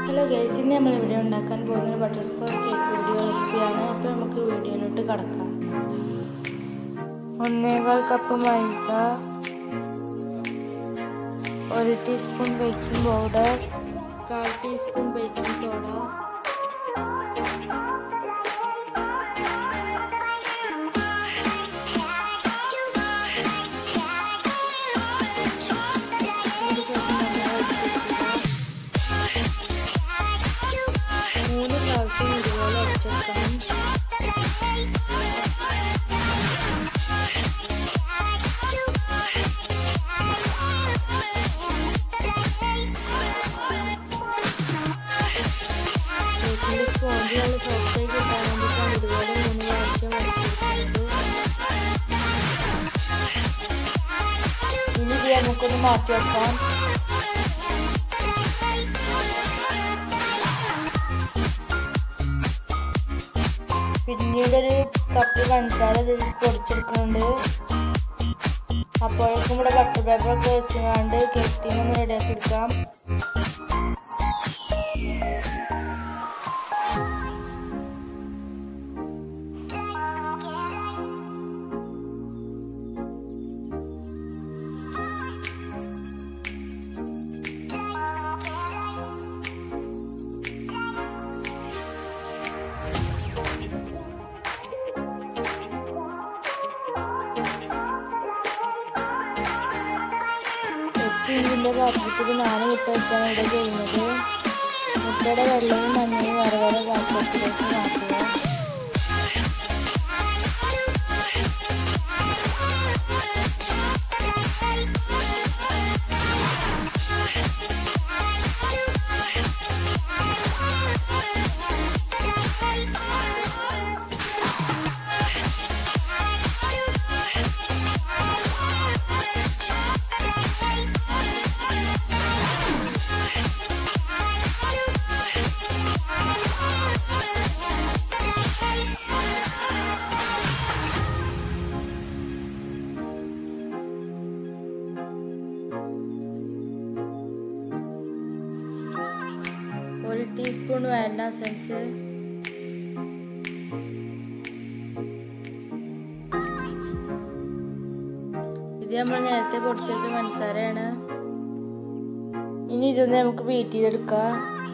hello guys ഇന്ന് നമ്മൾ ഇവിടെ ഉണ്ടാക്കാൻ പോകുന്ന ബട്ടർ സ്കോച്ച് കേക്ക് വീഡിയോ റെസിപ്പിയാണ് അപ്പോൾ നമുക്ക് വീഡിയോയിലോട്ട് കടക്കാം ഒന്നേകാൽ കപ്പ് മൈദ ഒരു ടീസ്പൂൺ ബേക്കിംഗ് പൗഡർ കാൽ ടീസ്പൂൺ ബേക്കിംഗ് സോഡ മൂന്ന് പ്രാവശ്യം ഇതുപോലെ അടിച്ചെടുക്കണം കേക്കിൻ്റെ സ്പോഞ്ച് നല്ല സോഫ്റ്റായി കിട്ടാൻ വേണ്ടിയിട്ടാണ് ഇതുപോലെ മൂന്ന് പ്രാവശ്യം അടിച്ചെടുക്കുന്നത് ഇനി ഇത് നമുക്കൊന്ന് മാറ്റി വെക്കാം പിന്നീട് ഒരു കപ്പ് പഞ്ചസാര ഇതിൽ പൊടിച്ചെടുക്കുന്നുണ്ട് അപ്പോഴേക്കും ഇവിടെ ബട്ടർ പേപ്പറൊക്കെ വെച്ചുകൊണ്ട് കെട്ടിങ് ഒന്ന് റെഡിയാക്കി എടുക്കാം എട്ട് ഇഞ്ചിൻ്റെ പാത്രത്തിൽ നാല് മുട്ട വെച്ചാണ് ഇവിടെ ചെയ്യുന്നത് മുട്ടയുടെ വെള്ളവും മഞ്ഞയും വേറെ വേറെ പാത്രത്തിലേക്ക് മാറ്റുക ഒരു ടീസ്പൂൺ വാനില എസൻസ് ഇത് നമ്മൾ നേരത്തെ പൊടിച്ചു വെച്ച പഞ്ചസാരയാണ് ഇനി ഇതൊന്ന് നമുക്ക് ബീറ്റ് ചെയ്തെടുക്കാം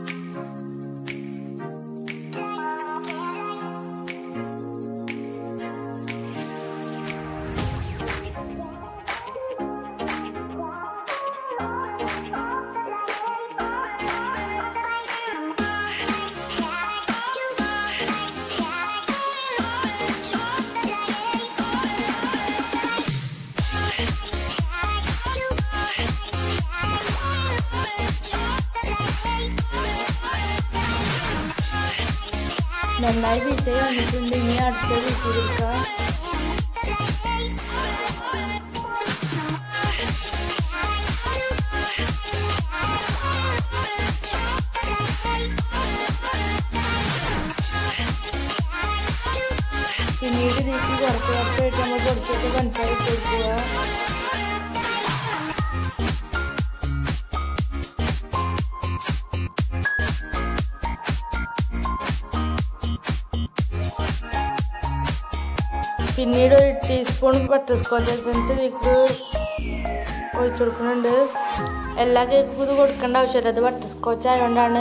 നന്നായി ബീറ്റ് ചെയ്ത് വന്നിട്ടുണ്ട് ഇനി അടുത്ത ബീറ്റ് ചെയ്തെടുക്കാം പിന്നീട് ഇതിലേക്ക് കുറച്ച് കുറച്ചായിട്ട് നമ്മൾ പൊടിച്ചിട്ട് പഞ്ചസാര ഇട്ട് കൊടുക്കുക പിന്നീട് ഒരു ടീസ്പൂൺ ബട്ടർ സ്കോച്ച് എസൻസ് ഇതിലേക്ക് ഒഴിച്ചു കൊടുക്കുന്നുണ്ട് എല്ലാ കേക്കും ഇത് കൊടുക്കേണ്ട ആവശ്യമില്ല അത് ബട്ടർ സ്കോച്ച് ആയതുകൊണ്ടാണ്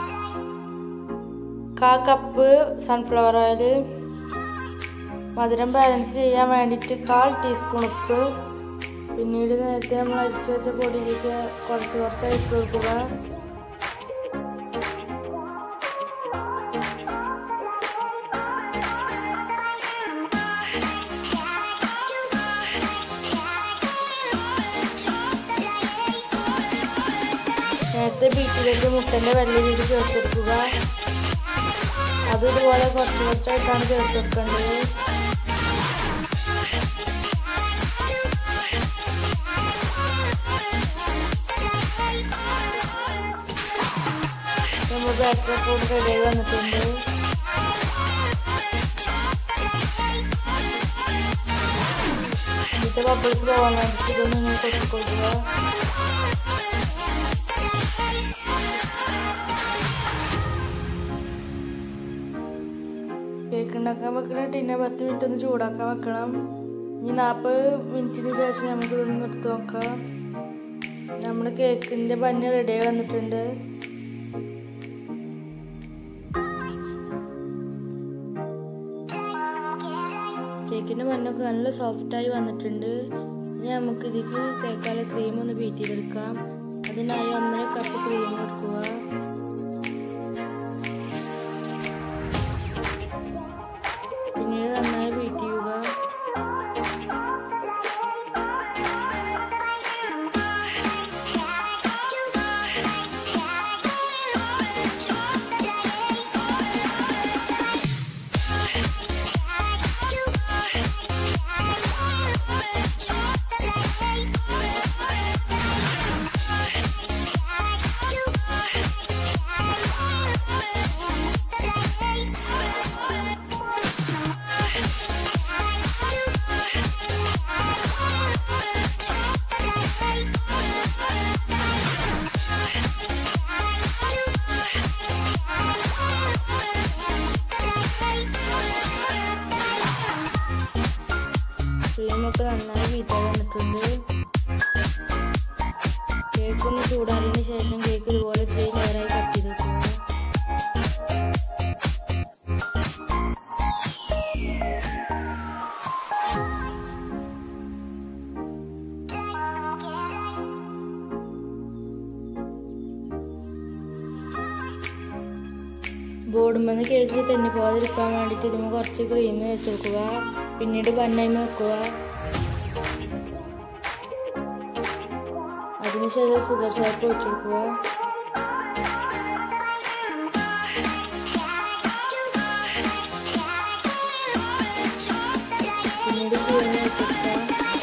കാ കപ്പ് സൺഫ്ലവർ ഓയിൽ മധുരം ബാലൻസ് ചെയ്യാൻ വേണ്ടിയിട്ട് കാൽ ടീസ്പൂൺ ഉപ്പ് പിന്നീട് നേരത്തെ നമ്മൾ അരിച്ചു വെച്ച പൊടിയിലേക്ക് കുറച്ച് കുറച്ച് ഇട്ട് കൊടുക്കുക നേരത്തെ ബീറ്റിലേക്ക് മുട്ടൻ്റെ വെള്ളയിലേക്ക് ചേർത്തെടുക്കുക അത് ഇതുപോലെ കുറച്ച് കുറച്ചായിട്ടാണ് ചേർത്തെടുക്കേണ്ടത് നമ്മൾ ബാറ്ററി ഫുഡ് റെഡിയായി വന്നിട്ടുണ്ട് ഇതിൻ്റെ ബബിൾസ് പോകാൻ വേണ്ടിയിട്ട് ഇതൊന്ന് ഇങ്ങനെ കൊത്തിക്കൊടുക്കുക കേക്ക് ഉണ്ടാക്കാൻ വെക്കണ ടിന്നെ പത്ത് മിനിറ്റ് ഒന്ന് ചൂടാക്കാൻ വെക്കണം ഇനി നാൽപ്പത് മിനിറ്റിന് ശേഷം നമുക്ക് ഇതൊന്ന് എടുത്ത് നോക്കാം നമ്മുടെ കേക്കിൻ്റെ ബന്ന് റെഡിയായി വന്നിട്ടുണ്ട് കേക്കിൻ്റെ ബന്നൊക്കെ നല്ല സോഫ്റ്റായി വന്നിട്ടുണ്ട് ഇനി നമുക്ക് ഇതിക്ക് തേക്കാല ക്രീം ഒന്ന് ബീറ്റ് ചെയ്തെടുക്കാം അതിനായി ഒന്നര കപ്പ് ക്രീം എടുക്കുക പിന്നീട് നന്നായി ബീറ്റ് ചെയ്യുക ക്രീമൊക്കെ നന്നായി ബീറ്റായി വന്നിട്ടുണ്ട് കേക്ക് ഒന്ന് ചൂടാറിയതിന് ശേഷം കേക്ക് ഇതുപോലെ ത്രീ ലെയറായി കട്ട് ചെയ്ത് വെക്കുക ബോർഡുമെന്ന് കേക്ക് തന്നെ പോകാതിരിക്കാൻ വേണ്ടിയിട്ട് ഇതിന് കുറച്ച് ക്രീം വെച്ച് കൊടുക്കുക പിന്നീട് ബണ്ണയും വെക്കുക അതിനുശേഷം ഷുഗർ സിറപ്പ് വെച്ച് കൊടുക്കുക പിന്നീട് ക്രീം വെച്ച് കൊടുക്കുക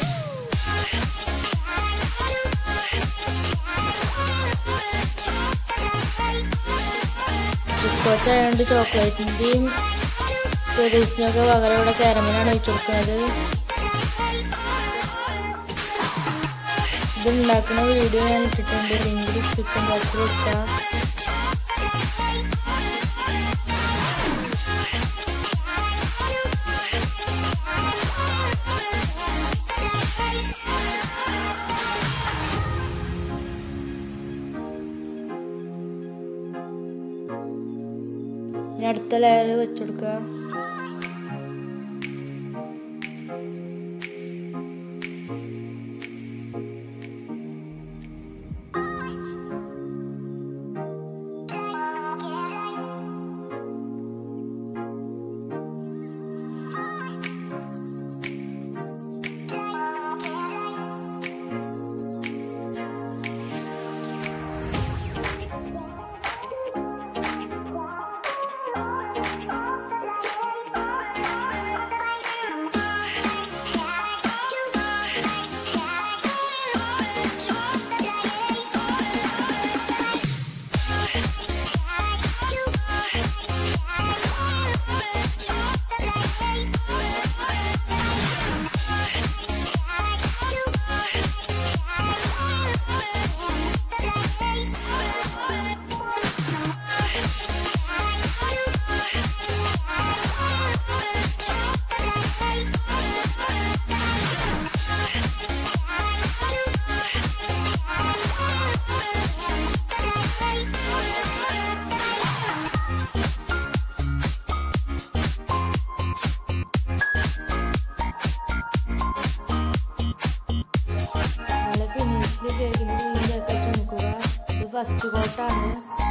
ബിസ്ക്കോച്ച് ആയതുകൊണ്ട് ചോക്ലേറ്റിൻ്റെയും ചെറീസിനൊക്കെ പകരം ഇവിടെ കാരമലാണ് ഒഴിച്ചു കൊടുക്കുന്നത് ഇത് ഉണ്ടാക്കുന്ന വീഡിയോ ഞാൻ ഇട്ടിട്ടുണ്ട് ലിങ്ക് ഡിസ്ക്രിപ്ഷൻ ബോക്സിൽ ഇട്ടാം ഇനി അടുത്ത ലെയർ വെച്ചെടുക്കുക നല്ല ഫിനിഷിൽ കേക്കിന് ക്രീം തേക്കാൻ ശ്രമിക്കുക ഇത് ഫസ്റ്റ് കോട്ടാണ്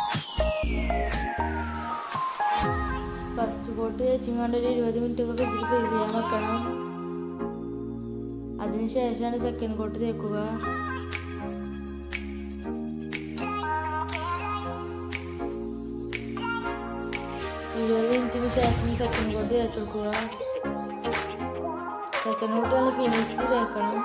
ഫസ്റ്റ് കോട്ട് തേച്ചിങ്ങാണ്ട് ഒരു ഇരുപത് മിനിറ്റ് ഒക്കെ ഫ്രിഡ്ജിൽ ഫ്രീസ് ചെയ്യാൻ വെക്കണം അതിനുശേഷമാണ് സെക്കൻഡ് കോട്ട് തേക്കുക ഇരുപത് മിനിറ്റിന് ശേഷം സെക്കൻഡ് കോട്ട് തേച്ച് കൊടുക്കുക സെക്കൻഡ് കോട്ട് നല്ല ഫിനിഷിൽ തേക്കണം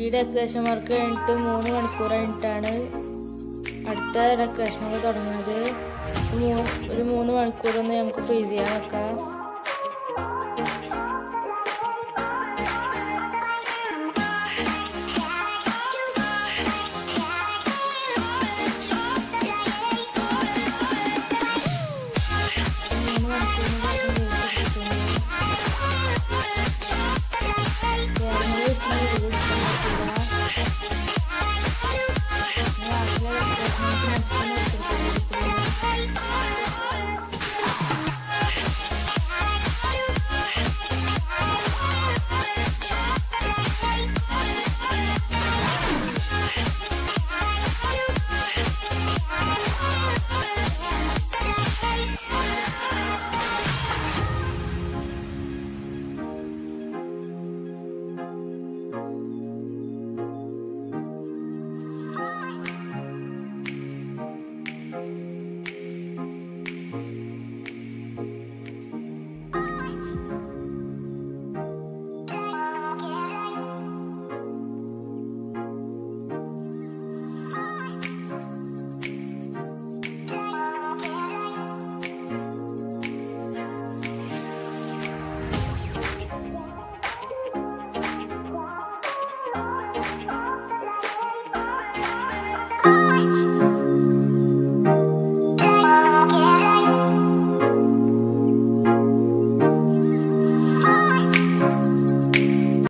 ഈ ഡെക്കറേഷൻ വർക്ക് കഴിഞ്ഞിട്ട് മൂന്ന് മണിക്കൂർ കഴിഞ്ഞിട്ടാണ് അടുത്ത ഡെക്കറേഷൻ വർക്ക് തുടങ്ങുന്നത് ഒരു മൂ- ഒരു മൂന്ന് മണിക്കൂറൊന്ന് നമുക്ക് ഫ്രീസ് ചെയ്യാൻ വെക്കാം